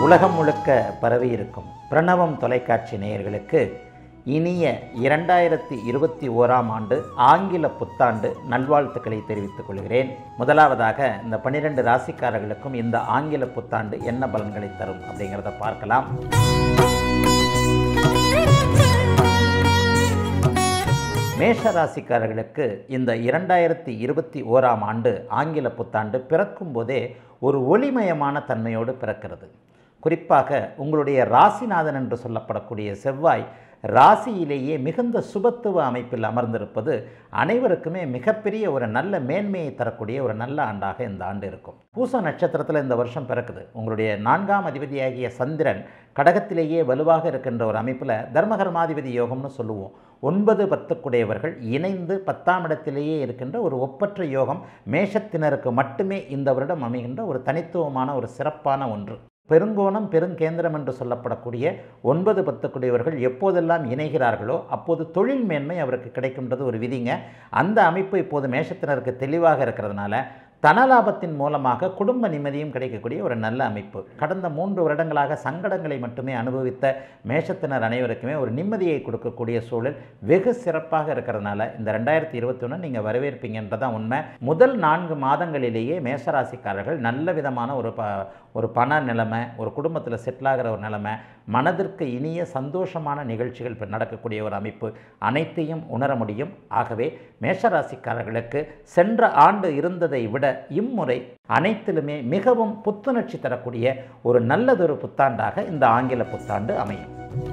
உலகம் முழுக்க பரவி இருக்கும் பிரணவம் தொலைக்காட்சி நேயர்களுக்கு இனிய இரண்டாயிரத்தி இருபத்தி ஓராம் ஆண்டு ஆங்கில புத்தாண்டு நல்வாழ்த்துக்களை தெரிவித்துக் கொள்கிறேன் முதலாவதாக இந்த பன்னிரெண்டு ராசிக்காரர்களுக்கும் இந்த ஆங்கில புத்தாண்டு என்ன பலன்களை தரும் அப்படிங்கிறத பார்க்கலாம் மேஷ ராசிக்காரர்களுக்கு இந்த இரண்டாயிரத்தி இருபத்தி ஓராம் ஆண்டு ஆங்கில புத்தாண்டு பிறக்கும் போதே ஒரு ஒளிமயமான தன்மையோடு பிறக்கிறது குறிப்பாக உங்களுடைய ராசிநாதன் என்று சொல்லப்படக்கூடிய செவ்வாய் ராசியிலேயே மிகுந்த சுபத்துவ அமைப்பில் அமர்ந்திருப்பது அனைவருக்குமே மிகப்பெரிய ஒரு நல்ல மேன்மையை தரக்கூடிய ஒரு நல்ல ஆண்டாக இந்த ஆண்டு இருக்கும் பூச நட்சத்திரத்தில் இந்த வருஷம் பிறக்குது உங்களுடைய நான்காம் அதிபதியாகிய சந்திரன் கடகத்திலேயே வலுவாக இருக்கின்ற ஒரு அமைப்பில் தர்மகர்மாதிபதி யோகம்னு சொல்லுவோம் ஒன்பது பத்துக்குடையவர்கள் இணைந்து பத்தாம் இடத்திலேயே இருக்கின்ற ஒரு ஒப்பற்ற யோகம் மேஷத்தினருக்கு மட்டுமே இந்த வருடம் அமைகின்ற ஒரு தனித்துவமான ஒரு சிறப்பான ஒன்று பெருங்கோணம் பெருங்கேந்திரம் என்று சொல்லப்படக்கூடிய ஒன்பது பத்துக்குடையவர்கள் எப்போதெல்லாம் இணைகிறார்களோ அப்போது தொழில் மேன்மை அவருக்கு கிடைக்கின்றது ஒரு விதிங்க அந்த அமைப்பு இப்போது மேஷத்தினருக்கு தெளிவாக இருக்கிறதுனால தனலாபத்தின் மூலமாக குடும்ப நிம்மதியும் கிடைக்கக்கூடிய ஒரு நல்ல அமைப்பு கடந்த மூன்று வருடங்களாக சங்கடங்களை மட்டுமே அனுபவித்த மேஷத்தினர் அனைவருக்குமே ஒரு நிம்மதியை கொடுக்கக்கூடிய சூழல் வெகு சிறப்பாக இருக்கிறதுனால இந்த ரெண்டாயிரத்தி இருபத்தி ஒன்று நீங்கள் வரவேற்பீங்கன்றதான் உண்மை முதல் நான்கு மாதங்களிலேயே மேஷராசிக்காரர்கள் நல்ல விதமான ஒரு ப ஒரு பண நிலைமை ஒரு குடும்பத்தில் செட்டில் ஆகிற ஒரு நிலைமை மனதிற்கு இனிய சந்தோஷமான நிகழ்ச்சிகள் இப்ப நடக்கக்கூடிய ஒரு அமைப்பு அனைத்தையும் உணர முடியும் ஆகவே மேஷராசிக்காரர்களுக்கு சென்ற ஆண்டு இருந்ததை விட இம்முறை அனைத்திலுமே மிகவும் புத்துணர்ச்சி தரக்கூடிய ஒரு நல்லதொரு புத்தாண்டாக இந்த ஆங்கில புத்தாண்டு அமையும்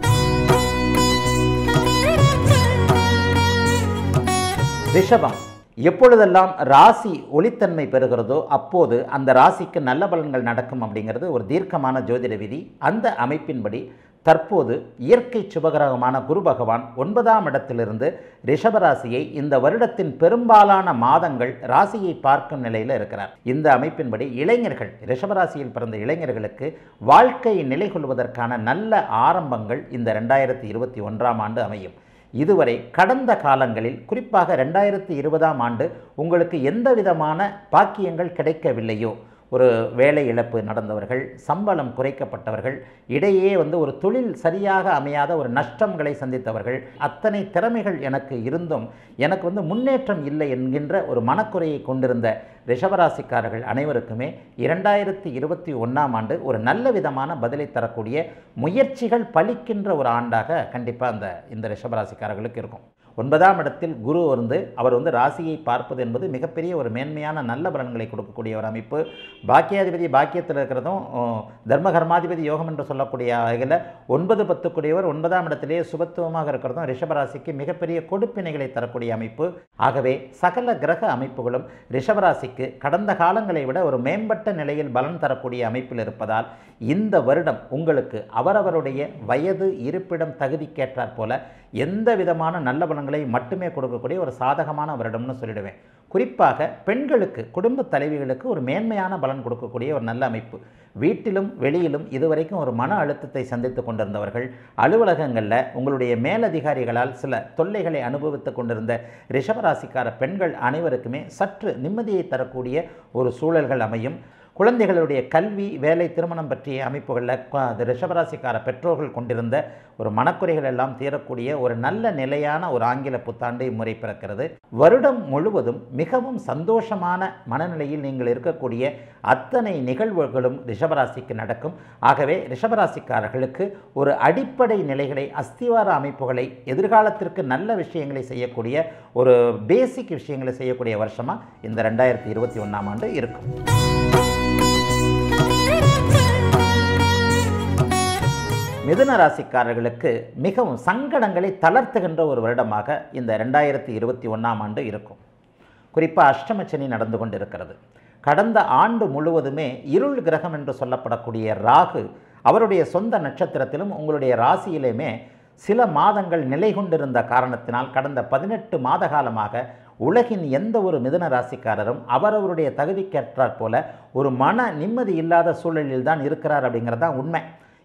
ரிஷபம் எப்பொழுதெல்லாம் ராசி ஒளித்தன்மை பெறுகிறதோ அப்போது அந்த ராசிக்கு நல்ல பலன்கள் நடக்கும் அப்படிங்கிறது ஒரு தீர்க்கமான ஜோதிட விதி அந்த அமைப்பின்படி தற்போது இயற்கை சுபகிரகமான குரு பகவான் ஒன்பதாம் இடத்திலிருந்து ரிஷபராசியை இந்த வருடத்தின் பெரும்பாலான மாதங்கள் ராசியை பார்க்கும் நிலையில் இருக்கிறார் இந்த அமைப்பின்படி இளைஞர்கள் ரிஷபராசியில் பிறந்த இளைஞர்களுக்கு வாழ்க்கை நிலை கொள்வதற்கான நல்ல ஆரம்பங்கள் இந்த ரெண்டாயிரத்தி இருபத்தி ஒன்றாம் ஆண்டு அமையும் இதுவரை கடந்த காலங்களில் குறிப்பாக ரெண்டாயிரத்தி இருபதாம் ஆண்டு உங்களுக்கு எந்த விதமான பாக்கியங்கள் கிடைக்கவில்லையோ ஒரு வேலை இழப்பு நடந்தவர்கள் சம்பளம் குறைக்கப்பட்டவர்கள் இடையே வந்து ஒரு தொழில் சரியாக அமையாத ஒரு நஷ்டங்களை சந்தித்தவர்கள் அத்தனை திறமைகள் எனக்கு இருந்தும் எனக்கு வந்து முன்னேற்றம் இல்லை என்கின்ற ஒரு மனக்குறையை கொண்டிருந்த ரிஷபராசிக்காரர்கள் அனைவருக்குமே இரண்டாயிரத்தி இருபத்தி ஒன்றாம் ஆண்டு ஒரு நல்ல விதமான பதிலை தரக்கூடிய முயற்சிகள் பலிக்கின்ற ஒரு ஆண்டாக கண்டிப்பாக அந்த இந்த ரிஷபராசிக்காரர்களுக்கு இருக்கும் ஒன்பதாம் இடத்தில் குரு வந்து அவர் வந்து ராசியை பார்ப்பது என்பது மிகப்பெரிய ஒரு மேன்மையான நல்ல பலன்களை கொடுக்கக்கூடிய ஒரு அமைப்பு பாக்கியாதிபதி பாக்கியத்தில் இருக்கிறதும் தர்மகர்மாதிபதி யோகம் என்று சொல்லக்கூடிய வகையில் ஒன்பது பத்துக்குடையவர் ஒன்பதாம் இடத்திலேயே சுபத்துவமாக இருக்கிறதும் ரிஷபராசிக்கு மிகப்பெரிய கொடுப்பினைகளை தரக்கூடிய அமைப்பு ஆகவே சகல கிரக அமைப்புகளும் ரிஷபராசிக்கு கடந்த காலங்களை விட ஒரு மேம்பட்ட நிலையில் பலன் தரக்கூடிய அமைப்பில் இருப்பதால் இந்த வருடம் உங்களுக்கு அவரவருடைய வயது இருப்பிடம் தகுதிக்கேற்றாற் போல எந்த விதமான நல்ல பலன்களை மட்டுமே கொடுக்கக்கூடிய ஒரு சாதகமான வருடம்னு சொல்லிடுவேன் குறிப்பாக பெண்களுக்கு குடும்ப தலைவிகளுக்கு ஒரு மேன்மையான பலன் கொடுக்கக்கூடிய ஒரு நல்ல அமைப்பு வீட்டிலும் வெளியிலும் இதுவரைக்கும் ஒரு மன அழுத்தத்தை சந்தித்து கொண்டிருந்தவர்கள் அலுவலகங்களில் உங்களுடைய மேலதிகாரிகளால் சில தொல்லைகளை அனுபவித்து கொண்டிருந்த ரிஷபராசிக்கார பெண்கள் அனைவருக்குமே சற்று நிம்மதியை தரக்கூடிய ஒரு சூழல்கள் அமையும் குழந்தைகளுடைய கல்வி வேலை திருமணம் பற்றிய அமைப்புகளில் ரிஷபராசிக்கார பெற்றோர்கள் கொண்டிருந்த ஒரு மனக்குறைகள் எல்லாம் தீரக்கூடிய ஒரு நல்ல நிலையான ஒரு ஆங்கில புத்தாண்டு இம்முறை பிறக்கிறது வருடம் முழுவதும் மிகவும் சந்தோஷமான மனநிலையில் நீங்கள் இருக்கக்கூடிய அத்தனை நிகழ்வுகளும் ரிஷபராசிக்கு நடக்கும் ஆகவே ரிஷபராசிக்காரர்களுக்கு ஒரு அடிப்படை நிலைகளை அஸ்திவார அமைப்புகளை எதிர்காலத்திற்கு நல்ல விஷயங்களை செய்யக்கூடிய ஒரு பேசிக் விஷயங்களை செய்யக்கூடிய வருஷமாக இந்த ரெண்டாயிரத்தி இருபத்தி ஒன்றாம் ஆண்டு இருக்கும் மிதுன ராசிக்காரர்களுக்கு மிகவும் சங்கடங்களை தளர்த்துகின்ற ஒரு வருடமாக இந்த ரெண்டாயிரத்தி இருபத்தி ஒன்றாம் ஆண்டு இருக்கும் குறிப்பாக அஷ்டமச்சனி நடந்து கொண்டிருக்கிறது கடந்த ஆண்டு முழுவதுமே இருள் கிரகம் என்று சொல்லப்படக்கூடிய ராகு அவருடைய சொந்த நட்சத்திரத்திலும் உங்களுடைய ராசியிலுமே சில மாதங்கள் நிலை கொண்டிருந்த காரணத்தினால் கடந்த பதினெட்டு மாத காலமாக உலகின் எந்த ஒரு மிதுன ராசிக்காரரும் அவரவருடைய தகுதிக்கேற்றாற் போல ஒரு மன நிம்மதி இல்லாத சூழலில் தான் இருக்கிறார் அப்படிங்கிறது தான் உண்மை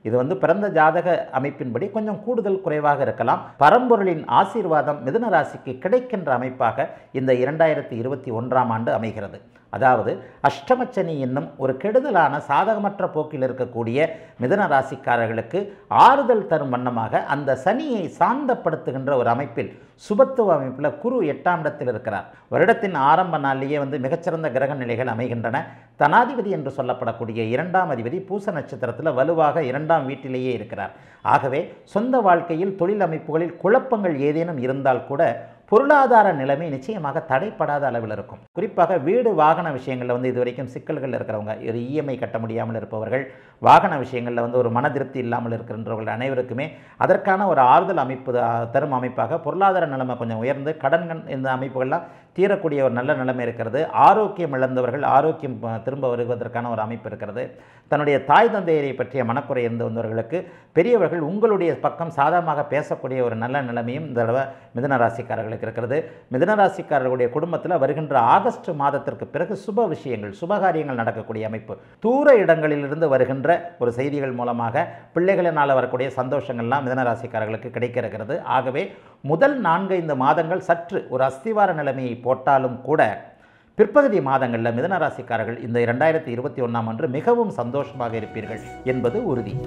இது வந்து பிறந்த ஜாதக அமைப்பின்படி கொஞ்சம் கூடுதல் குறைவாக இருக்கலாம் பரம்பொருளின் ஆசீர்வாதம் மிதுன ராசிக்கு கிடைக்கின்ற அமைப்பாக இந்த இரண்டாயிரத்தி இருபத்தி ஒன்றாம் ஆண்டு அமைகிறது அதாவது அஷ்டமச்சனி என்னும் ஒரு கெடுதலான சாதகமற்ற போக்கில் இருக்கக்கூடிய மிதன ராசிக்காரர்களுக்கு ஆறுதல் தரும் வண்ணமாக அந்த சனியை சாந்தப்படுத்துகின்ற ஒரு அமைப்பில் சுபத்துவ அமைப்பில் குரு எட்டாம் இடத்தில் இருக்கிறார் வருடத்தின் ஆரம்ப நாளிலேயே வந்து மிகச்சிறந்த கிரக நிலைகள் அமைகின்றன தனாதிபதி என்று சொல்லப்படக்கூடிய இரண்டாம் அதிபதி பூச நட்சத்திரத்தில் வலுவாக இரண்டாம் வீட்டிலேயே இருக்கிறார் ஆகவே சொந்த வாழ்க்கையில் தொழில் அமைப்புகளில் குழப்பங்கள் ஏதேனும் இருந்தால் கூட பொருளாதார நிலைமை நிச்சயமாக தடைப்படாத அளவில் இருக்கும் குறிப்பாக வீடு வாகன விஷயங்களில் வந்து இதுவரைக்கும் சிக்கல்கள் இருக்கிறவங்க ஒரு இஎம்ஐ கட்ட முடியாமல் இருப்பவர்கள் வாகன விஷயங்களில் வந்து ஒரு மன திருப்தி இல்லாமல் இருக்கின்றவர்கள் அனைவருக்குமே அதற்கான ஒரு ஆறுதல் அமைப்பு த- தரும் அமைப்பாக பொருளாதார நிலைமை கொஞ்சம் உயர்ந்து கடன்கள் இந்த அமைப்புகள்லாம் தீரக்கூடிய ஒரு நல்ல நிலைமை இருக்கிறது ஆரோக்கியம் இழந்தவர்கள் ஆரோக்கியம் ப- திரும்ப வருவதற்கான ஒரு அமைப்பு இருக்கிறது தன்னுடைய தாய் தந்தையரை பற்றிய மனக்குறை இருந்து வந்தவர்களுக்கு பெரியவர்கள் உங்களுடைய பக்கம் சாதகமாக பேசக்கூடிய ஒரு நல்ல நிலைமையும் இந்த தடவை மிதுன ராசிக்காரர்களுக்கு இருக்கிறது மிதுன ராசிக்காரர்களுடைய குடும்பத்தில் வருகின்ற ஆகஸ்ட் மாதத்திற்கு பிறகு சுப விஷயங்கள் சுபகாரியங்கள் நடக்கக்கூடிய அமைப்பு தூர இடங்களிலிருந்து வருகின்ற ஒரு செய்திகள் மூலமாக பிள்ளைகளினால் வரக்கூடிய சந்தோஷங்கள்லாம் மிதுன ராசிக்காரர்களுக்கு கிடைக்க இருக்கிறது ஆகவே முதல் நான்கு இந்த மாதங்கள் சற்று ஒரு அஸ்திவார நிலைமையை போட்டாலும் கூட பிற்பகுதி மாதங்களில் மிதுன ராசிக்காரர்கள் இந்த இரண்டாயிரத்தி இருபத்தி ஒன்றாம் அன்று மிகவும் சந்தோஷமாக இருப்பீர்கள் என்பது உறுதி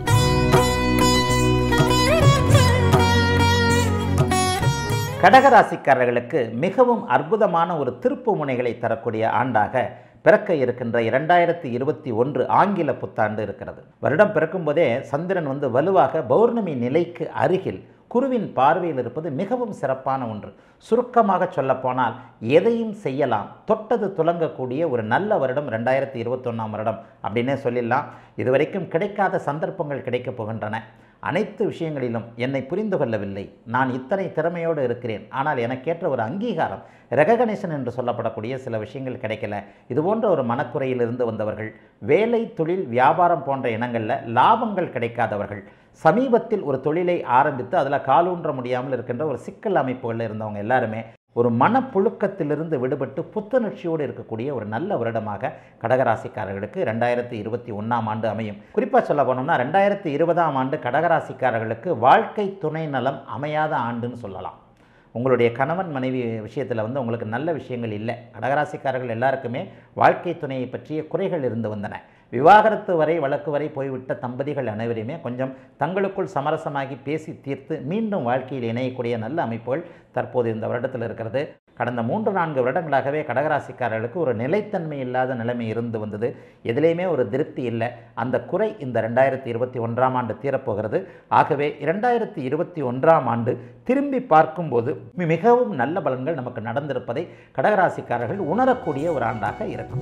கடகராசிக்காரர்களுக்கு மிகவும் அற்புதமான ஒரு திருப்பு முனைகளை தரக்கூடிய ஆண்டாக பிறக்க இருக்கின்ற இரண்டாயிரத்தி இருபத்தி ஒன்று ஆங்கில புத்தாண்டு இருக்கிறது வருடம் பிறக்கும் போதே சந்திரன் வந்து வலுவாக பௌர்ணமி நிலைக்கு அருகில் குருவின் பார்வையில் இருப்பது மிகவும் சிறப்பான ஒன்று சுருக்கமாக சொல்லப்போனால் எதையும் செய்யலாம் தொட்டது துலங்கக்கூடிய ஒரு நல்ல வருடம் ரெண்டாயிரத்தி இருபத்தொன்னாம் வருடம் அப்படின்னே சொல்லிடலாம் இதுவரைக்கும் கிடைக்காத சந்தர்ப்பங்கள் கிடைக்கப் போகின்றன அனைத்து விஷயங்களிலும் என்னை புரிந்து கொள்ளவில்லை நான் இத்தனை திறமையோடு இருக்கிறேன் ஆனால் எனக்கேற்ற ஒரு அங்கீகாரம் ரெககனேஷன் என்று சொல்லப்படக்கூடிய சில விஷயங்கள் கிடைக்கல இது போன்ற ஒரு மனக்குறையிலிருந்து வந்தவர்கள் வேலை தொழில் வியாபாரம் போன்ற இனங்களில் லாபங்கள் கிடைக்காதவர்கள் சமீபத்தில் ஒரு தொழிலை ஆரம்பித்து அதில் காலூன்ற முடியாமல் இருக்கின்ற ஒரு சிக்கல் அமைப்புகளில் இருந்தவங்க எல்லாருமே ஒரு மனப்புழுக்கத்திலிருந்து விடுபட்டு புத்துணர்ச்சியோடு இருக்கக்கூடிய ஒரு நல்ல வருடமாக கடகராசிக்காரர்களுக்கு ரெண்டாயிரத்தி இருபத்தி ஒன்றாம் ஆண்டு அமையும் குறிப்பாக சொல்ல போனோம்னா ரெண்டாயிரத்தி இருபதாம் ஆண்டு கடகராசிக்காரர்களுக்கு வாழ்க்கை துணை நலம் அமையாத ஆண்டுன்னு சொல்லலாம் உங்களுடைய கணவன் மனைவி விஷயத்தில் வந்து உங்களுக்கு நல்ல விஷயங்கள் இல்லை கடகராசிக்காரர்கள் எல்லாருக்குமே வாழ்க்கை துணையை பற்றிய குறைகள் இருந்து வந்தன விவாகரத்து வரை வழக்கு வரை போய்விட்ட தம்பதிகள் அனைவரையுமே கொஞ்சம் தங்களுக்குள் சமரசமாகி பேசி தீர்த்து மீண்டும் வாழ்க்கையில் இணையக்கூடிய நல்ல அமைப்புகள் தற்போது இந்த வருடத்தில் இருக்கிறது கடந்த மூன்று நான்கு வருடங்களாகவே கடகராசிக்காரர்களுக்கு ஒரு நிலைத்தன்மை இல்லாத நிலைமை இருந்து வந்தது எதிலையுமே ஒரு திருப்தி இல்லை அந்த குறை இந்த ரெண்டாயிரத்தி இருபத்தி ஒன்றாம் ஆண்டு தீரப்போகிறது ஆகவே இரண்டாயிரத்தி இருபத்தி ஒன்றாம் ஆண்டு திரும்பி பார்க்கும்போது மிகவும் நல்ல பலன்கள் நமக்கு நடந்திருப்பதை கடகராசிக்காரர்கள் உணரக்கூடிய ஒரு ஆண்டாக இருக்கும்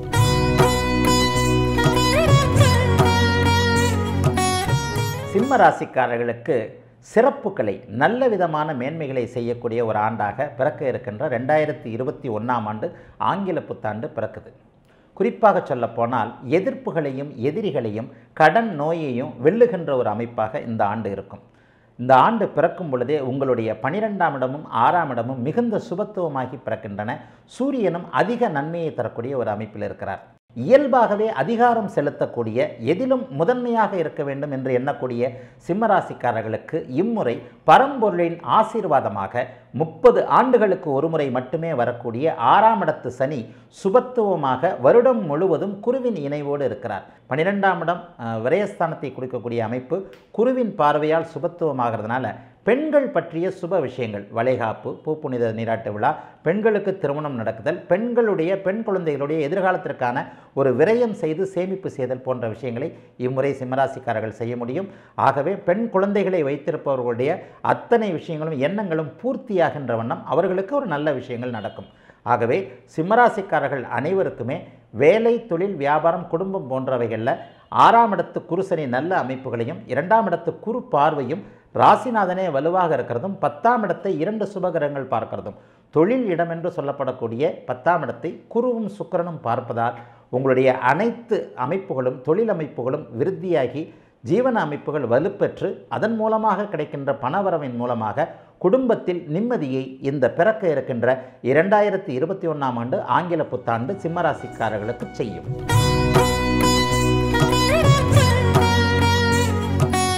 சிம்ம ராசிக்காரர்களுக்கு சிறப்புகளை நல்ல விதமான மேன்மைகளை செய்யக்கூடிய ஒரு ஆண்டாக பிறக்க இருக்கின்ற ரெண்டாயிரத்தி இருபத்தி ஒன்றாம் ஆண்டு ஆங்கில புத்தாண்டு பிறக்குது குறிப்பாக சொல்லப்போனால் எதிர்ப்புகளையும் எதிரிகளையும் கடன் நோயையும் வெல்லுகின்ற ஒரு அமைப்பாக இந்த ஆண்டு இருக்கும் இந்த ஆண்டு பிறக்கும் பொழுதே உங்களுடைய பனிரெண்டாம் இடமும் ஆறாம் இடமும் மிகுந்த சுபத்துவமாகி பிறக்கின்றன சூரியனும் அதிக நன்மையை தரக்கூடிய ஒரு அமைப்பில் இருக்கிறார் இயல்பாகவே அதிகாரம் செலுத்தக்கூடிய எதிலும் முதன்மையாக இருக்க வேண்டும் என்று எண்ணக்கூடிய சிம்மராசிக்காரர்களுக்கு இம்முறை பரம்பொருளின் ஆசீர்வாதமாக முப்பது ஆண்டுகளுக்கு ஒருமுறை மட்டுமே வரக்கூடிய ஆறாம் இடத்து சனி சுபத்துவமாக வருடம் முழுவதும் குருவின் இணைவோடு இருக்கிறார் பன்னிரெண்டாம் இடம் அஹ், விரயஸ்தானத்தை கொடுக்கக்கூடிய அமைப்பு குருவின் பார்வையால் சுபத்துவமாகிறதுனால பெண்கள் பற்றிய சுப விஷயங்கள் வளைகாப்பு பூப்புனித நீராட்டு விழா பெண்களுக்கு திருமணம் நடக்குதல் பெண்களுடைய பெண் குழந்தைகளுடைய எதிர்காலத்திற்கான ஒரு விரயம் செய்து சேமிப்பு செய்தல் போன்ற விஷயங்களை இம்முறை சிம்மராசிக்காரர்கள் செய்ய முடியும் ஆகவே பெண் குழந்தைகளை வைத்திருப்பவர்களுடைய அத்தனை விஷயங்களும் எண்ணங்களும் பூர்த்தியாகின்ற வண்ணம் அவர்களுக்கு ஒரு நல்ல விஷயங்கள் நடக்கும் ஆகவே சிம்மராசிக்காரர்கள் அனைவருக்குமே வேலை தொழில் வியாபாரம் குடும்பம் போன்றவைகளில் ஆறாம் இடத்து குருசனி நல்ல அமைப்புகளையும் இரண்டாம் இடத்து குரு பார்வையும் ராசிநாதனே வலுவாக இருக்கிறதும் பத்தாம் இடத்தை இரண்டு சுபகிரகங்கள் பார்க்கிறதும் தொழில் இடம் என்று சொல்லப்படக்கூடிய பத்தாம் இடத்தை குருவும் சுக்கிரனும் பார்ப்பதால் உங்களுடைய அனைத்து அமைப்புகளும் தொழில் அமைப்புகளும் விருத்தியாகி ஜீவன அமைப்புகள் வலுப்பெற்று அதன் மூலமாக கிடைக்கின்ற பணவரவின் மூலமாக குடும்பத்தில் நிம்மதியை இந்த பிறக்க இருக்கின்ற இரண்டாயிரத்தி இருபத்தி ஒன்றாம் ஆண்டு ஆங்கில புத்தாண்டு சிம்மராசிக்காரர்களுக்கு செய்யும்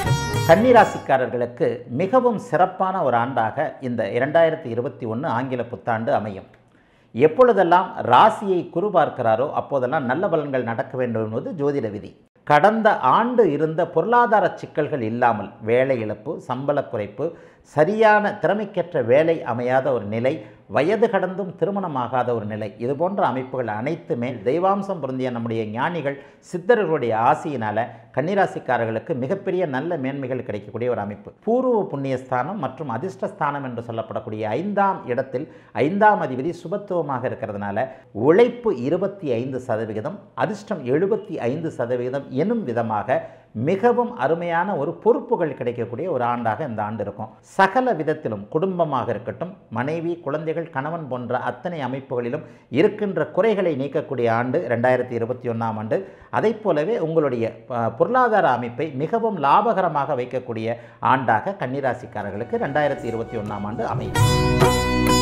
கன்னிராசிக்காரர்களுக்கு மிகவும் சிறப்பான ஒரு ஆண்டாக இந்த இரண்டாயிரத்தி இருபத்தி ஒன்று ஆங்கில புத்தாண்டு அமையும் எப்பொழுதெல்லாம் ராசியை குரு பார்க்கிறாரோ அப்போதெல்லாம் நல்ல பலன்கள் நடக்க வேண்டும் என்பது ஜோதிட விதி கடந்த ஆண்டு இருந்த பொருளாதார சிக்கல்கள் இல்லாமல் வேலை இழப்பு சம்பள குறைப்பு சரியான திறமைக்கேற்ற வேலை அமையாத ஒரு நிலை வயது கடந்தும் திருமணமாகாத ஒரு நிலை இது போன்ற அமைப்புகள் அனைத்துமே தெய்வாம்சம் பொருந்திய நம்முடைய ஞானிகள் சித்தர்களுடைய ஆசையினால கன்னிராசிக்காரர்களுக்கு மிகப்பெரிய நல்ல மேன்மைகள் கிடைக்கக்கூடிய ஒரு அமைப்பு பூர்வ புண்ணியஸ்தானம் மற்றும் அதிர்ஷ்டஸ்தானம் என்று சொல்லப்படக்கூடிய ஐந்தாம் இடத்தில் ஐந்தாம் அதிபதி சுபத்துவமாக இருக்கிறதுனால உழைப்பு இருபத்தி ஐந்து சதவிகிதம் அதிர்ஷ்டம் எழுபத்தி ஐந்து சதவிகிதம் எனும் விதமாக மிகவும் அருமையான ஒரு பொறுப்புகள் கிடைக்கக்கூடிய ஒரு ஆண்டாக இந்த ஆண்டு இருக்கும் சகல விதத்திலும் குடும்பமாக இருக்கட்டும் மனைவி குழந்தைகள் கணவன் போன்ற அத்தனை அமைப்புகளிலும் இருக்கின்ற குறைகளை நீக்கக்கூடிய ஆண்டு ரெண்டாயிரத்தி இருபத்தி ஒன்றாம் ஆண்டு அதை போலவே உங்களுடைய அஹ், பொருளாதார அமைப்பை மிகவும் லாபகரமாக வைக்கக்கூடிய ஆண்டாக கன்னிராசிக்காரர்களுக்கு ரெண்டாயிரத்தி இருபத்தி ஒன்றாம் ஆண்டு அமையும்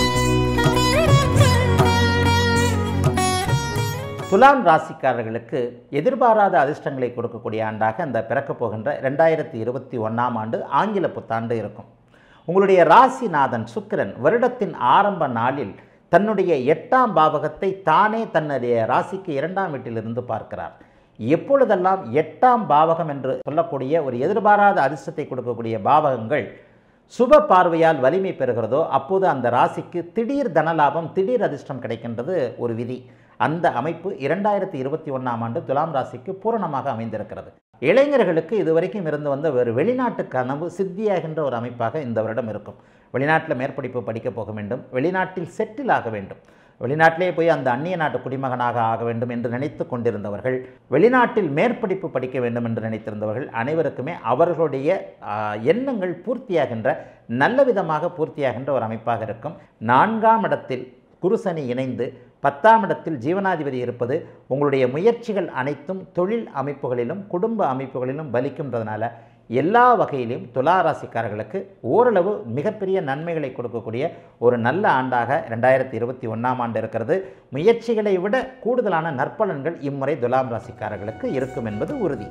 துலாம் ராசிக்காரர்களுக்கு எதிர்பாராத அதிர்ஷ்டங்களை கொடுக்கக்கூடிய ஆண்டாக இந்த பிறக்கப் போகின்ற ரெண்டாயிரத்தி இருபத்தி ஒன்றாம் ஆண்டு ஆங்கில புத்தாண்டு இருக்கும் உங்களுடைய ராசிநாதன் சுக்கிரன் வருடத்தின் ஆரம்ப நாளில் தன்னுடைய எட்டாம் பாவகத்தை தானே தன்னுடைய ராசிக்கு இரண்டாம் வீட்டிலிருந்து பார்க்கிறார் எப்பொழுதெல்லாம் எட்டாம் பாவகம் என்று சொல்லக்கூடிய ஒரு எதிர்பாராத அதிர்ஷ்டத்தை கொடுக்கக்கூடிய பாவகங்கள் சுப பார்வையால் வலிமை பெறுகிறதோ அப்போது அந்த ராசிக்கு திடீர் தனலாபம் திடீர் அதிர்ஷ்டம் கிடைக்கின்றது ஒரு விதி அந்த அமைப்பு இரண்டாயிரத்தி இருபத்தி ஒன்றாம் ஆண்டு துலாம் ராசிக்கு பூரணமாக அமைந்திருக்கிறது இளைஞர்களுக்கு இதுவரைக்கும் இருந்து வந்த ஒரு வெளிநாட்டு கனவு சித்தியாகின்ற ஒரு அமைப்பாக இந்த வருடம் இருக்கும் வெளிநாட்டில் மேற்படிப்பு படிக்க போக வேண்டும் வெளிநாட்டில் செட்டில் ஆக வேண்டும் வெளிநாட்டிலே போய் அந்த அந்நிய நாட்டு குடிமகனாக ஆக வேண்டும் என்று நினைத்து கொண்டிருந்தவர்கள் வெளிநாட்டில் மேற்படிப்பு படிக்க வேண்டும் என்று நினைத்திருந்தவர்கள் அனைவருக்குமே அவர்களுடைய ஆ, எண்ணங்கள் பூர்த்தியாகின்ற நல்ல விதமாக பூர்த்தியாகின்ற ஒரு அமைப்பாக இருக்கும் நான்காம் இடத்தில் குருசனி இணைந்து பத்தாம் இடத்தில் ஜீவனாதிபதி இருப்பது உங்களுடைய முயற்சிகள் அனைத்தும் தொழில் அமைப்புகளிலும் குடும்ப அமைப்புகளிலும் பலிக்கின்றதுனால எல்லா வகையிலும் துலா ராசிக்காரர்களுக்கு ஓரளவு மிகப்பெரிய நன்மைகளை கொடுக்கக்கூடிய ஒரு நல்ல ஆண்டாக ரெண்டாயிரத்தி இருபத்தி ஒன்றாம் ஆண்டு இருக்கிறது முயற்சிகளை விட கூடுதலான நற்பலன்கள் இம்முறை துலாம் ராசிக்காரர்களுக்கு இருக்கும் என்பது உறுதி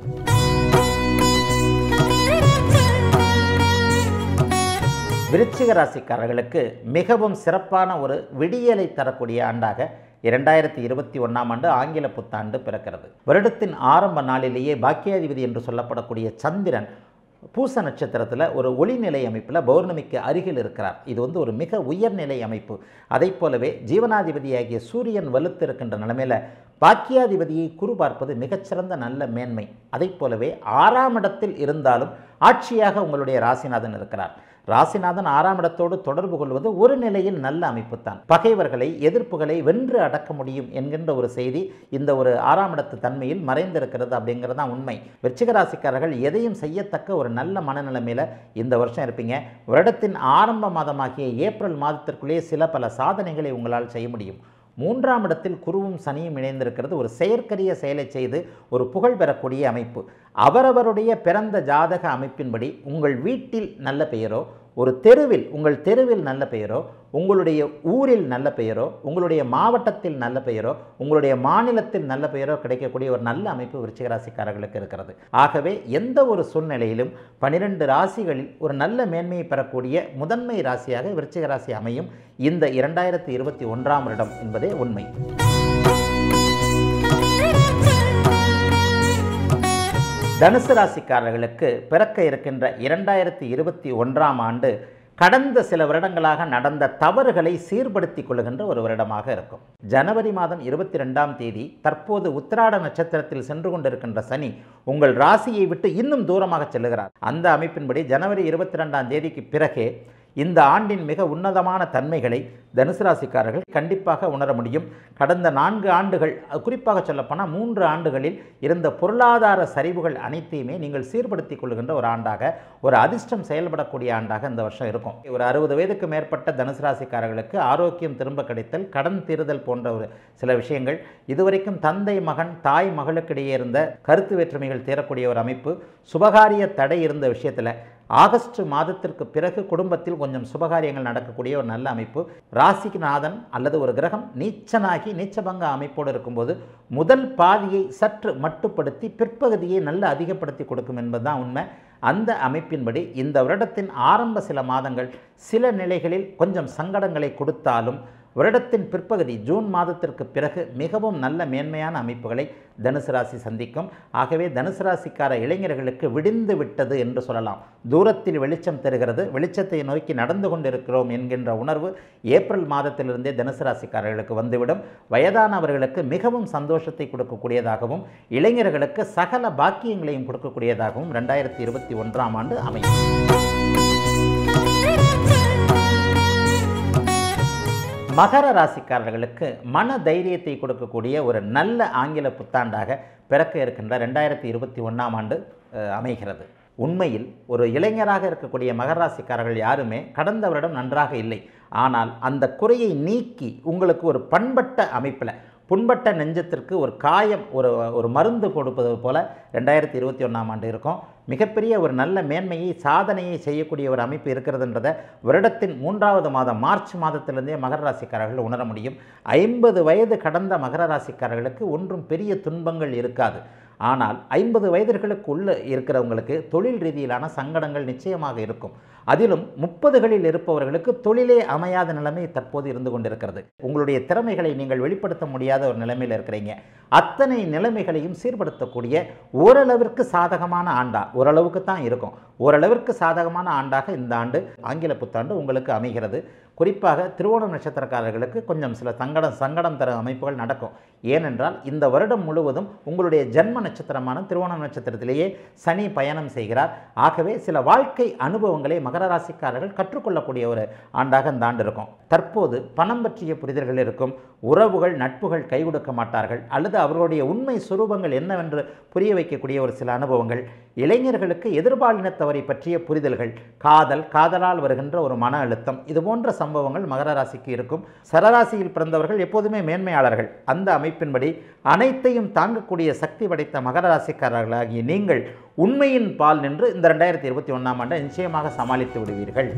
விருச்சிக ராசிக்காரர்களுக்கு மிகவும் சிறப்பான ஒரு விடியலை தரக்கூடிய ஆண்டாக இரண்டாயிரத்தி இருபத்தி ஒன்றாம் ஆண்டு ஆங்கில புத்தாண்டு பிறக்கிறது வருடத்தின் ஆரம்ப நாளிலேயே பாக்கியாதிபதி என்று சொல்லப்படக்கூடிய சந்திரன் பூச நட்சத்திரத்தில் ஒரு ஒளிநிலை அமைப்பில் பௌர்ணமிக்கு அருகில் இருக்கிறார் இது வந்து ஒரு மிக உயர்நிலை அமைப்பு அதைப் போலவே ஜீவனாதிபதியாகிய சூரியன் வலுத்திருக்கின்ற நிலைமையில் பாக்கியாதிபதியை குரு பார்ப்பது மிகச்சிறந்த நல்ல மேன்மை அதைப் போலவே ஆறாம் இடத்தில் இருந்தாலும் ஆட்சியாக உங்களுடைய ராசிநாதன் இருக்கிறார் ராசிநாதன் ஆறாம் இடத்தோடு தொடர்பு கொள்வது ஒரு நிலையில் நல்ல அமைப்புத்தான் பகைவர்களை எதிர்ப்புகளை வென்று அடக்க முடியும் என்கின்ற ஒரு செய்தி இந்த ஒரு ஆறாம் இடத்து தன்மையில் மறைந்திருக்கிறது அப்படிங்கிறது தான் உண்மை விருச்சிக ராசிக்காரர்கள் எதையும் செய்யத்தக்க ஒரு நல்ல மனநிலைமையில் இந்த வருஷம் இருப்பீங்க வருடத்தின் ஆரம்ப மாதமாகிய ஏப்ரல் மாதத்திற்குள்ளே சில பல சாதனைகளை உங்களால் செய்ய முடியும் மூன்றாம் இடத்தில் குருவும் சனியும் இணைந்திருக்கிறது ஒரு செயற்கரிய செயலை செய்து ஒரு புகழ் பெறக்கூடிய அமைப்பு அவரவருடைய பிறந்த ஜாதக அமைப்பின்படி உங்கள் வீட்டில் நல்ல பெயரோ ஒரு தெருவில் உங்கள் தெருவில் நல்ல பெயரோ உங்களுடைய ஊரில் நல்ல பெயரோ உங்களுடைய மாவட்டத்தில் நல்ல பெயரோ உங்களுடைய மாநிலத்தில் நல்ல பெயரோ கிடைக்கக்கூடிய ஒரு நல்ல அமைப்பு விருச்சிக ராசிக்காரர்களுக்கு இருக்கிறது ஆகவே எந்த ஒரு சூழ்நிலையிலும் பனிரெண்டு ராசிகளில் ஒரு நல்ல மேன்மையை பெறக்கூடிய முதன்மை ராசியாக விருச்சிக ராசி அமையும் இந்த இரண்டாயிரத்தி இருபத்தி ஒன்றாம் வருடம் என்பதே உண்மை தனுசு ராசிக்காரர்களுக்கு பிறக்க இருக்கின்ற இரண்டாயிரத்தி இருபத்தி ஒன்றாம் ஆண்டு கடந்த சில வருடங்களாக நடந்த தவறுகளை சீர்படுத்தி கொள்ளுகின்ற ஒரு வருடமாக இருக்கும் ஜனவரி மாதம் இருபத்தி ரெண்டாம் தேதி தற்போது உத்திராட நட்சத்திரத்தில் சென்று கொண்டிருக்கின்ற சனி உங்கள் ராசியை விட்டு இன்னும் தூரமாக செல்லுகிறார் அந்த அமைப்பின்படி ஜனவரி இருபத்தி ரெண்டாம் தேதிக்கு பிறகே இந்த ஆண்டின் மிக உன்னதமான தன்மைகளை தனுசு ராசிக்காரர்கள் கண்டிப்பாக உணர முடியும் கடந்த நான்கு ஆண்டுகள் அஹ், குறிப்பாக சொல்லப்போனால் மூன்று ஆண்டுகளில் இருந்த பொருளாதார சரிவுகள் அனைத்தையுமே நீங்கள் சீர்படுத்திக் கொள்கின்ற ஒரு ஆண்டாக ஒரு அதிர்ஷ்டம் செயல்படக்கூடிய ஆண்டாக இந்த வருஷம் இருக்கும் ஒரு அறுபது வயதுக்கு மேற்பட்ட தனுசு ராசிக்காரர்களுக்கு ஆரோக்கியம் திரும்ப கிடைத்தல் கடன் தீருதல் போன்ற ஒரு சில விஷயங்கள் இதுவரைக்கும் தந்தை மகன் தாய் மகளுக்கிடையே இருந்த கருத்து வேற்றுமைகள் தீரக்கூடிய ஒரு அமைப்பு சுபகாரிய தடை இருந்த விஷயத்தில் ஆகஸ்ட் மாதத்திற்கு பிறகு குடும்பத்தில் கொஞ்சம் சுபகாரியங்கள் நடக்கக்கூடிய ஒரு நல்ல அமைப்பு ராசிக்கு நாதன் அல்லது ஒரு கிரகம் நீச்சனாகி நீச்சபங்க அமைப்போடு இருக்கும்போது முதல் பாதியை சற்று மட்டுப்படுத்தி பிற்பகுதியை நல்ல அதிகப்படுத்தி கொடுக்கும் என்பதுதான் உண்மை அந்த அமைப்பின்படி இந்த வருடத்தின் ஆரம்ப சில மாதங்கள் சில நிலைகளில் கொஞ்சம் சங்கடங்களை கொடுத்தாலும் வருடத்தின் பிற்பகுதி ஜூன் மாதத்திற்கு பிறகு மிகவும் நல்ல மேன்மையான அமைப்புகளை தனுசு ராசி சந்திக்கும் ஆகவே தனுசு ராசிக்கார இளைஞர்களுக்கு விடிந்து விட்டது என்று சொல்லலாம் தூரத்தில் வெளிச்சம் தருகிறது வெளிச்சத்தை நோக்கி நடந்து கொண்டிருக்கிறோம் என்கின்ற உணர்வு ஏப்ரல் மாதத்திலிருந்தே தனுசு ராசிக்காரர்களுக்கு வந்துவிடும் வயதானவர்களுக்கு மிகவும் சந்தோஷத்தை கொடுக்கக்கூடியதாகவும் இளைஞர்களுக்கு சகல பாக்கியங்களையும் கொடுக்கக்கூடியதாகவும் ரெண்டாயிரத்தி இருபத்தி ஒன்றாம் ஆண்டு அமையும் மகர ராசிக்காரர்களுக்கு மன தைரியத்தை கொடுக்கக்கூடிய ஒரு நல்ல ஆங்கில புத்தாண்டாக பிறக்க இருக்கின்ற ரெண்டாயிரத்தி இருபத்தி ஒன்றாம் ஆண்டு அஹ், அமைகிறது உண்மையில் ஒரு இளைஞராக இருக்கக்கூடிய மகர ராசிக்காரர்கள் யாருமே கடந்த வருடம் நன்றாக இல்லை ஆனால் அந்த குறையை நீக்கி உங்களுக்கு ஒரு பண்பட்ட அமைப்பில் புண்பட்ட நெஞ்சத்திற்கு ஒரு காயம் ஒரு ஒரு மருந்து கொடுப்பது போல ரெண்டாயிரத்தி இருபத்தி ஒன்றாம் ஆண்டு இருக்கும் மிகப்பெரிய ஒரு நல்ல மேன்மையை சாதனையை செய்யக்கூடிய ஒரு அமைப்பு இருக்கிறதுன்றதை வருடத்தின் மூன்றாவது மாதம் மார்ச் மாதத்திலிருந்தே மகர ராசிக்காரர்கள் உணர முடியும் ஐம்பது வயது கடந்த மகர ராசிக்காரர்களுக்கு ஒன்றும் பெரிய துன்பங்கள் இருக்காது ஆனால் ஐம்பது வயதிற்கு உள்ள இருக்கிறவங்களுக்கு தொழில் ரீதியிலான சங்கடங்கள் நிச்சயமாக இருக்கும் அதிலும் முப்பதுகளில் இருப்பவர்களுக்கு தொழிலே அமையாத நிலைமை தற்போது இருந்து கொண்டிருக்கிறது உங்களுடைய திறமைகளை நீங்கள் வெளிப்படுத்த முடியாத ஒரு நிலைமையில் இருக்கிறீங்க அத்தனை நிலைமைகளையும் சீர்படுத்தக்கூடிய ஓரளவிற்கு சாதகமான ஆண்டா ஓரளவுக்கு தான் இருக்கும் ஓரளவிற்கு சாதகமான ஆண்டாக இந்த ஆண்டு ஆங்கில புத்தாண்டு உங்களுக்கு அமைகிறது குறிப்பாக திருவோணம் நட்சத்திரக்காரர்களுக்கு கொஞ்சம் சில சங்கடம் சங்கடம் தர அமைப்புகள் நடக்கும் ஏனென்றால் இந்த வருடம் முழுவதும் உங்களுடைய ஜென்ம நட்சத்திரமான திருவோணம் நட்சத்திரத்திலேயே சனி பயணம் செய்கிறார் ஆகவே சில வாழ்க்கை அனுபவங்களை மகர ராசிக்காரர்கள் கற்றுக்கொள்ளக்கூடிய ஒரு ஆண்டாக இந்த ஆண்டு இருக்கும் தற்போது பணம் பற்றிய புரிதல்கள் இருக்கும் உறவுகள் நட்புகள் கை கொடுக்க மாட்டார்கள் அல்லது அவர்களுடைய உண்மை சுரூபங்கள் என்னவென்று புரிய வைக்கக்கூடிய ஒரு சில அனுபவங்கள் இளைஞர்களுக்கு எதிர்பாலினத்தவரை பற்றிய புரிதல்கள் காதல் காதலால் வருகின்ற ஒரு மன அழுத்தம் இது போன்ற சம்பவங்கள் மகர ராசிக்கு இருக்கும் சரராசியில் பிறந்தவர்கள் எப்போதுமே மேன்மையாளர்கள் அந்த அமைப்பின்படி அனைத்தையும் தாங்கக்கூடிய சக்தி படைத்த மகர ராசிக்காரர்களாகிய நீங்கள் உண்மையின் பால் நின்று இந்த ரெண்டாயிரத்தி இருபத்தி ஒன்றாம் ஆண்டை நிச்சயமாக சமாளித்து விடுவீர்கள்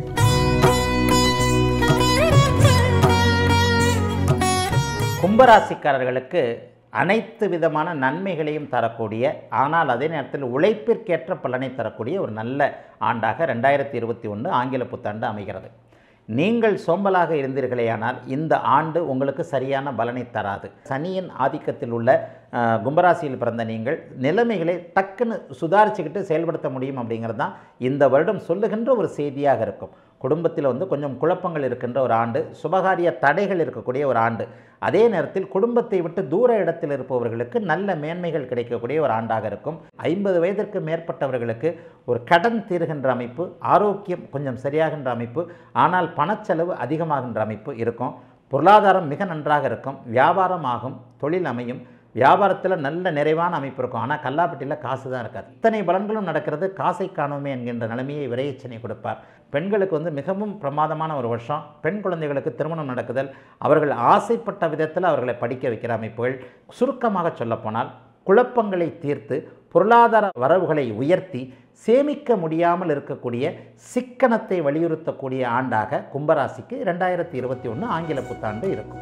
கும்பராசிக்காரர்களுக்கு அனைத்து விதமான நன்மைகளையும் தரக்கூடிய ஆனால் அதே நேரத்தில் உழைப்பிற்கேற்ற பலனை தரக்கூடிய ஒரு நல்ல ஆண்டாக ரெண்டாயிரத்தி இருபத்தி ஒன்று ஆங்கில புத்தாண்டு அமைகிறது நீங்கள் சோம்பலாக இருந்தீர்களேயானால் இந்த ஆண்டு உங்களுக்கு சரியான பலனை தராது சனியின் ஆதிக்கத்தில் உள்ள அஹ், கும்பராசியில் பிறந்த நீங்கள் நிலைமைகளை டக்குன்னு சுதாரிச்சுக்கிட்டு செயல்படுத்த முடியும் அப்படிங்கிறது தான் இந்த வருடம் சொல்லுகின்ற ஒரு செய்தியாக இருக்கும் குடும்பத்தில் வந்து கொஞ்சம் குழப்பங்கள் இருக்கின்ற ஒரு ஆண்டு சுபகாரிய தடைகள் இருக்கக்கூடிய ஒரு ஆண்டு அதே நேரத்தில் குடும்பத்தை விட்டு தூர இடத்தில் இருப்பவர்களுக்கு நல்ல மேன்மைகள் கிடைக்கக்கூடிய ஒரு ஆண்டாக இருக்கும் ஐம்பது வயதிற்கு மேற்பட்டவர்களுக்கு ஒரு கடன் தீருகின்ற அமைப்பு ஆரோக்கியம் கொஞ்சம் சரியாகின்ற அமைப்பு ஆனால் பணச்செலவு அதிகமாகின்ற அமைப்பு இருக்கும் பொருளாதாரம் மிக நன்றாக இருக்கும் வியாபாரம் ஆகும் தொழில் அமையும் வியாபாரத்தில் நல்ல நிறைவான அமைப்பு இருக்கும் ஆனால் கல்லாப்பட்டியில் காசு தான் இருக்காது இத்தனை பலன்களும் நடக்கிறது காசை காணோமே என்கின்ற நிலைமையை விரையச்சனை கொடுப்பார் பெண்களுக்கு வந்து மிகவும் பிரமாதமான ஒரு வருஷம் பெண் குழந்தைகளுக்கு திருமணம் நடக்குதல் அவர்கள் ஆசைப்பட்ட விதத்தில் அவர்களை படிக்க வைக்கிற அமைப்புகள் சுருக்கமாக சொல்லப்போனால் குழப்பங்களை தீர்த்து பொருளாதார வரவுகளை உயர்த்தி சேமிக்க முடியாமல் இருக்கக்கூடிய சிக்கனத்தை வலியுறுத்தக்கூடிய ஆண்டாக கும்பராசிக்கு ரெண்டாயிரத்தி இருபத்தி ஒன்று ஆங்கில புத்தாண்டு இருக்கும்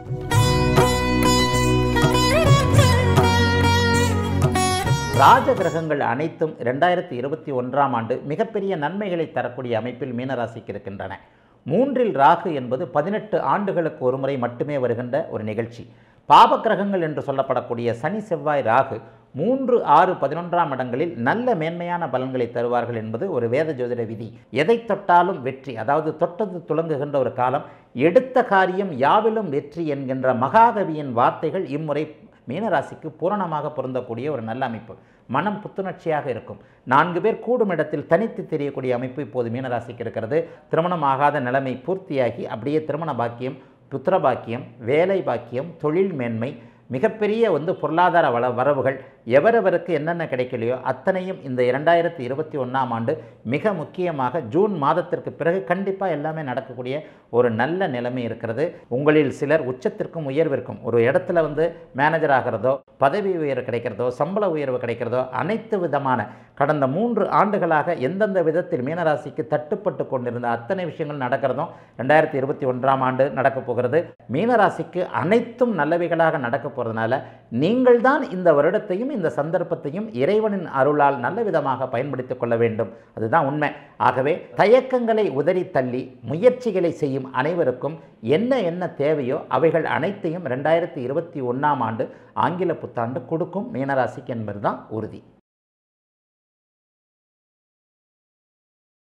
ராஜ கிரகங்கள் அனைத்தும் ரெண்டாயிரத்தி இருபத்தி ஒன்றாம் ஆண்டு மிகப்பெரிய நன்மைகளை தரக்கூடிய அமைப்பில் மீனராசிக்கு இருக்கின்றன மூன்றில் ராகு என்பது பதினெட்டு ஆண்டுகளுக்கு ஒருமுறை மட்டுமே வருகின்ற ஒரு நிகழ்ச்சி பாப கிரகங்கள் என்று சொல்லப்படக்கூடிய சனி செவ்வாய் ராகு மூன்று ஆறு பதினொன்றாம் இடங்களில் நல்ல மேன்மையான பலன்களை தருவார்கள் என்பது ஒரு வேத ஜோதிட விதி எதை தொட்டாலும் வெற்றி அதாவது தொட்டது துளங்குகின்ற ஒரு காலம் எடுத்த காரியம் யாவிலும் வெற்றி என்கின்ற மகாகவியின் வார்த்தைகள் இம்முறை மீனராசிக்கு பூரணமாக பொருந்தக்கூடிய ஒரு நல்ல அமைப்பு மனம் புத்துணர்ச்சியாக இருக்கும் நான்கு பேர் கூடும் இடத்தில் தனித்து தெரியக்கூடிய அமைப்பு இப்போது மீனராசிக்கு இருக்கிறது திருமணம் ஆகாத நிலைமை பூர்த்தியாகி அப்படியே திருமண பாக்கியம் புத்திர பாக்கியம் வேலை பாக்கியம் தொழில் மேன்மை மிகப்பெரிய வந்து பொருளாதார வள வரவுகள் எவரவருக்கு என்னென்ன கிடைக்கலையோ அத்தனையும் இந்த இரண்டாயிரத்தி இருபத்தி ஒன்றாம் ஆண்டு மிக முக்கியமாக ஜூன் மாதத்திற்கு பிறகு கண்டிப்பாக எல்லாமே நடக்கக்கூடிய ஒரு நல்ல நிலைமை இருக்கிறது உங்களில் சிலர் உச்சத்திற்கும் உயர்விற்கும் ஒரு இடத்துல வந்து மேனேஜர் ஆகிறதோ பதவி உயர்வு கிடைக்கிறதோ சம்பள உயர்வு கிடைக்கிறதோ அனைத்து விதமான கடந்த மூன்று ஆண்டுகளாக எந்தெந்த விதத்தில் மீனராசிக்கு தட்டுப்பட்டு கொண்டிருந்த அத்தனை விஷயங்கள் நடக்கிறதும் ரெண்டாயிரத்தி இருபத்தி ஒன்றாம் ஆண்டு நடக்கப் போகிறது மீனராசிக்கு அனைத்தும் நல்லவைகளாக நடக்க போகிறதுனால நீங்கள் தான் இந்த வருடத்தையும் இந்த சந்தர்ப்பத்தையும் இறைவனின் அருளால் நல்ல விதமாக பயன்படுத்திக் கொள்ள வேண்டும் அதுதான் உண்மை ஆகவே தயக்கங்களை உதறி தள்ளி முயற்சிகளை செய்யும் அனைவருக்கும் என்ன என்ன தேவையோ அவைகள் அனைத்தையும் ரெண்டாயிரத்தி இருபத்தி ஒன்றாம் ஆண்டு ஆங்கில புத்தாண்டு கொடுக்கும் மீனராசிக்கு என்பதுதான் உறுதி